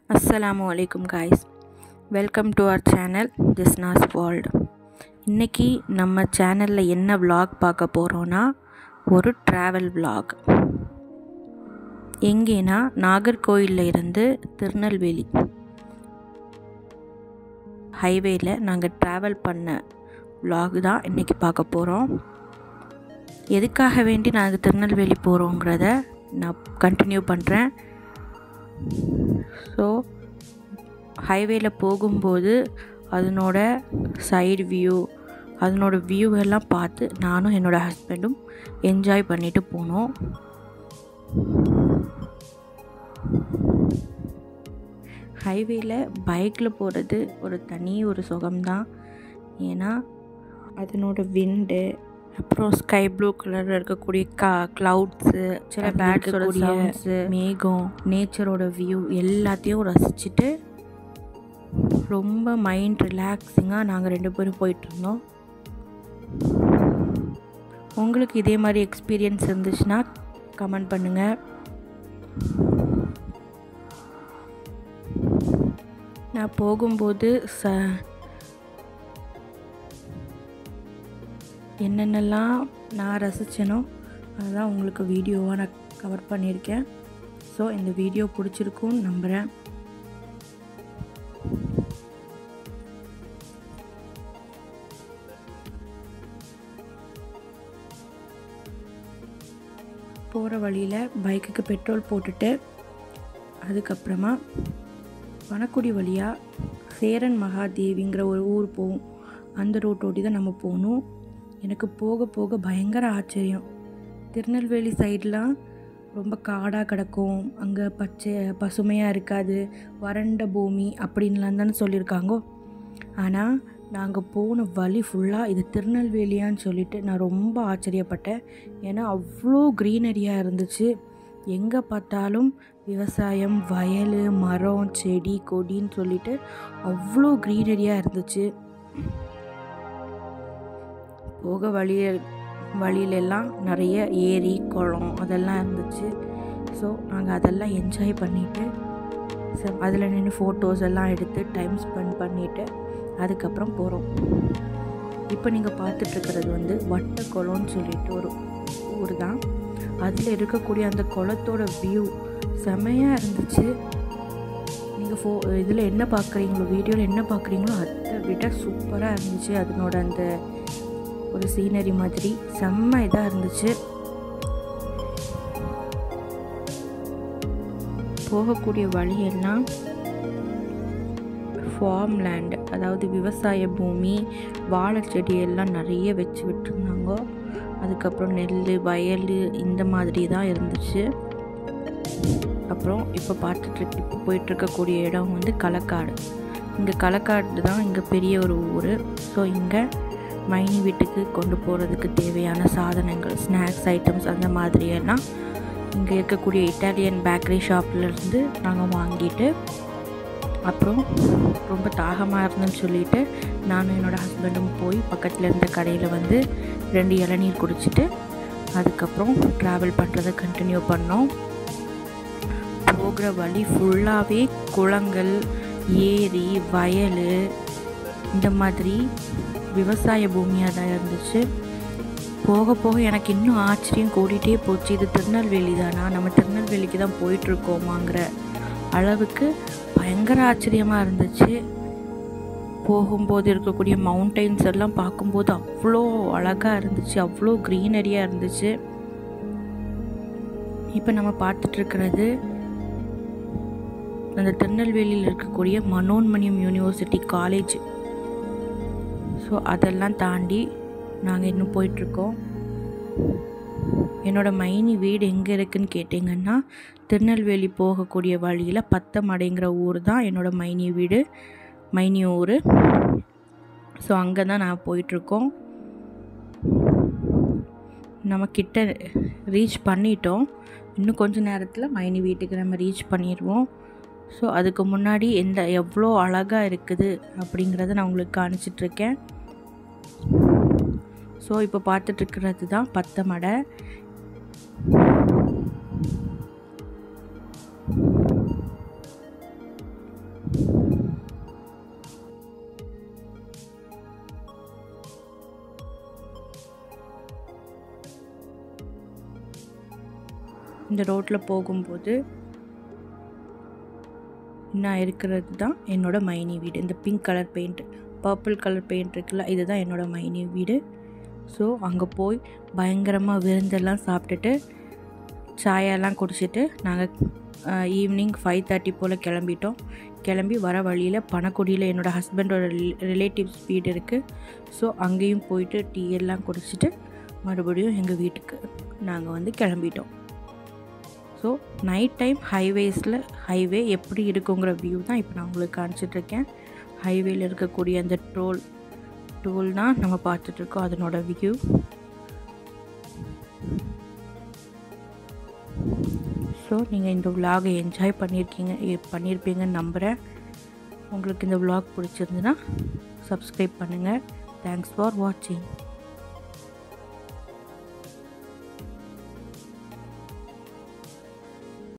அஸ்ஸலாமு அலைக்கும் guys welcome to our channel Jisna's world இன்றைக்கி நம்ம சேனலில் என்ன vlog பார்க்க போகிறோன்னா ஒரு ட்ராவல் vlog எங்கேனா நாகர்கோயிலில் இருந்து திருநெல்வேலி ஹைவேயில் நாங்கள் ட்ராவல் பண்ண vlog தான் இன்றைக்கி பார்க்க போகிறோம் எதுக்காக வேண்டி நாங்கள் திருநெல்வேலி போகிறோங்கிறத நான் கண்டினியூ பண்ணுறேன் ஸோ ஹைவேல போகும்போது அதனோட சைடு வியூ அதனோட வியூ எல்லாம் பார்த்து நானும் என்னோடய ஹஸ்பண்டும் என்ஜாய் பண்ணிட்டு போனோம் ஹைவேல பைக்கில் போகிறது ஒரு தனி ஒரு சுகம்தான் ஏன்னா அதனோட விண்டு அப்புறம் ஸ்கை ப்ளூ கலரில் இருக்கக்கூடிய கா க்ளவுட்ஸு சில பேட்ஸோட சவுண்ட்ஸு மேகம் நேச்சரோட வியூ எல்லாத்தையும் ரசிச்சுட்டு ரொம்ப மைண்ட் ரிலாக்ஸிங்காக நாங்கள் ரெண்டு பேரும் போயிட்டுருந்தோம் உங்களுக்கு இதே மாதிரி எக்ஸ்பீரியன்ஸ் இருந்துச்சுன்னா கமெண்ட் பண்ணுங்கள் நான் போகும்போது ச என்னென்னலாம் நான் ரசித்தேனோ அதெல்லாம் உங்களுக்கு வீடியோவாக நான் கவர் பண்ணியிருக்கேன் ஸோ இந்த வீடியோ பிடிச்சிருக்கும்னு நம்புகிறேன் போகிற வழியில் பைக்குக்கு பெட்ரோல் போட்டுட்டு அதுக்கப்புறமா வனக்குடி வழியாக சேரன் மகாதேவிங்கிற ஒரு ஊர் போகும் அந்த ரோட்டோடி தான் நம்ம போகணும் எனக்கு போக போக பயங்கர ஆச்சரியம் திருநெல்வேலி சைட்லாம் ரொம்ப காடாக கிடக்கும் அங்கே பச்சை பசுமையாக இருக்காது வறண்ட பூமி அப்படின்லாம் தானே சொல்லியிருக்காங்கோ ஆனால் நாங்கள் போன வழி ஃபுல்லாக இது திருநெல்வேலியான்னு சொல்லிட்டு நான் ரொம்ப ஆச்சரியப்பட்டேன் ஏன்னா அவ்வளோ க்ரீனரியாக இருந்துச்சு எங்கே பார்த்தாலும் விவசாயம் வயல் மரம் செடி கொடின்னு சொல்லிட்டு அவ்வளோ க்ரீனரியாக இருந்துச்சு போக வழியில் வழியிலெல்லாம் நிறைய ஏரி குளம் அதெல்லாம் இருந்துச்சு ஸோ நாங்கள் அதெல்லாம் என்ஜாய் பண்ணிவிட்டு ஸோ அதில் நின்று ஃபோட்டோஸ் எல்லாம் எடுத்து டைம் ஸ்பெண்ட் பண்ணிவிட்டு அதுக்கப்புறம் போகிறோம் இப்போ நீங்கள் பார்த்துட்ருக்கிறது வந்து வட்ட குளம்னு சொல்லிட்டு ஒரு ஊர் தான் அதில் இருக்கக்கூடிய அந்த குளத்தோட வியூ செமையாக இருந்துச்சு நீங்கள் ஃபோ இதில் என்ன பார்க்குறீங்களோ வீடியோவில் என்ன பார்க்குறீங்களோ அதை விட சூப்பராக இருந்துச்சு அதனோட அந்த ஒரு சீனரி மாதிரி செம்ம இதாக இருந்துச்சு போகக்கூடிய வழியெல்லாம் ஃபார்ம் லேண்டு அதாவது விவசாய பூமி வாழை செடி எல்லாம் நிறைய வச்சு விட்டுருந்தாங்க அதுக்கப்புறம் நெல் வயல் இந்த மாதிரி தான் இருந்துச்சு அப்புறம் இப்போ பார்த்துட்டு இப்போ போயிட்டுருக்கக்கூடிய இடம் வந்து களக்காடு இங்கே களக்காடு தான் இங்கே பெரிய ஒரு ஊர் ஸோ இங்கே மைனி வீட்டுக்கு கொண்டு போகிறதுக்கு தேவையான சாதனங்கள் ஸ்நாக்ஸ் ஐட்டம்ஸ் அந்த மாதிரியெல்லாம் இங்கே இருக்கக்கூடிய இட்டாலியன் பேக்கரி ஷாப்லேருந்து நாங்கள் வாங்கிட்டு அப்புறம் ரொம்ப தாகமாக இருந்துன்னு சொல்லிட்டு நானும் என்னோடய ஹஸ்பண்டும் போய் பக்கத்தில் இருந்த கடையில் வந்து ரெண்டு இளநீர் குடிச்சிட்டு அதுக்கப்புறம் ட்ராவல் பண்ணுறதை கண்டினியூ பண்ணோம் போகிற வழி ஃபுல்லாகவே குளங்கள் ஏரி வயல் இந்த மாதிரி விவசாய பூமியாக தான் இருந்துச்சு போக போக எனக்கு இன்னும் ஆச்சரியம் கூடிட்டே போச்சு இது திருநெல்வேலி தானா நம்ம திருநெல்வேலிக்கு தான் போயிட்டுருக்கோமாங்கிற அளவுக்கு பயங்கர ஆச்சரியமாக இருந்துச்சு போகும்போது இருக்கக்கூடிய மவுண்டெயின்ஸ் எல்லாம் பார்க்கும்போது அவ்வளோ அழகாக இருந்துச்சு அவ்வளோ க்ரீனரியாக இருந்துச்சு இப்போ நம்ம பார்த்துட்ருக்கிறது அந்த திருநெல்வேலியில் இருக்கக்கூடிய மனோன்மணியம் யூனிவர்சிட்டி காலேஜ் ஸோ அதெல்லாம் தாண்டி நாங்கள் இன்னும் போயிட்டுருக்கோம் என்னோடய மைனி வீடு எங்கே இருக்குதுன்னு கேட்டிங்கன்னா திருநெல்வேலி போகக்கூடிய வழியில் பத்தமடைங்கிற ஊர் தான் என்னோடய மைனி வீடு மைனி ஊர் ஸோ அங்கே தான் நான் போயிட்டுருக்கோம் நம்ம கிட்ட ரீச் பண்ணிட்டோம் இன்னும் கொஞ்சம் நேரத்தில் மைனி வீட்டுக்கு நம்ம ரீச் பண்ணிடுவோம் ஸோ அதுக்கு முன்னாடி எந்த எவ்வளோ அழகாக இருக்குது அப்படிங்கிறத நான் உங்களுக்கு காணிச்சிட்ருக்கேன் ஸோ இப்போ பார்த்துட்ருக்கிறது தான் பத்த மடை இந்த ரோட்டில் போகும்போது நான் இருக்கிறது தான் என்னோட மைனி வீடு இந்த pink colour paint purple colour paint இருக்குல்ல இதுதான் என்னோட மைனி வீடு ஸோ அங்கே போய் பயங்கரமாக விருந்தெல்லாம் சாப்பிட்டுட்டு சாயெல்லாம் குடிச்சிட்டு நாங்கள் ஈவினிங் ஃபைவ் தேர்ட்டி போல் கிளம்பிட்டோம் கிளம்பி வர வழியில் பணக்குடியில் என்னோடய ஹஸ்பண்டோட ரிலேட்டிவ்ஸ் வீடு இருக்குது ஸோ அங்கேயும் போயிட்டு டீ எல்லாம் குடிச்சிட்டு மறுபடியும் எங்கள் வீட்டுக்கு நாங்கள் வந்து கிளம்பிட்டோம் ஸோ நைட் டைம் ஹைவேஸில் ஹைவே எப்படி இருக்குங்கிற வியூ தான் இப்போ நான் உங்களுக்கு காமிச்சிட்ருக்கேன் ஹைவேயில் இருக்கக்கூடிய அந்த டோல் டோல் தான் நம்ம பார்த்துட்ருக்கோம் அதனோட வியூ ஸோ நீங்கள் இந்த விலாகை என்ஜாய் பண்ணியிருக்கீங்க பண்ணியிருப்பீங்கன்னு நம்புகிறேன் உங்களுக்கு இந்த விலாக் பிடிச்சிருந்துன்னா சப்ஸ்கிரைப் பண்ணுங்கள் தேங்க்ஸ் ஃபார் வாட்சிங்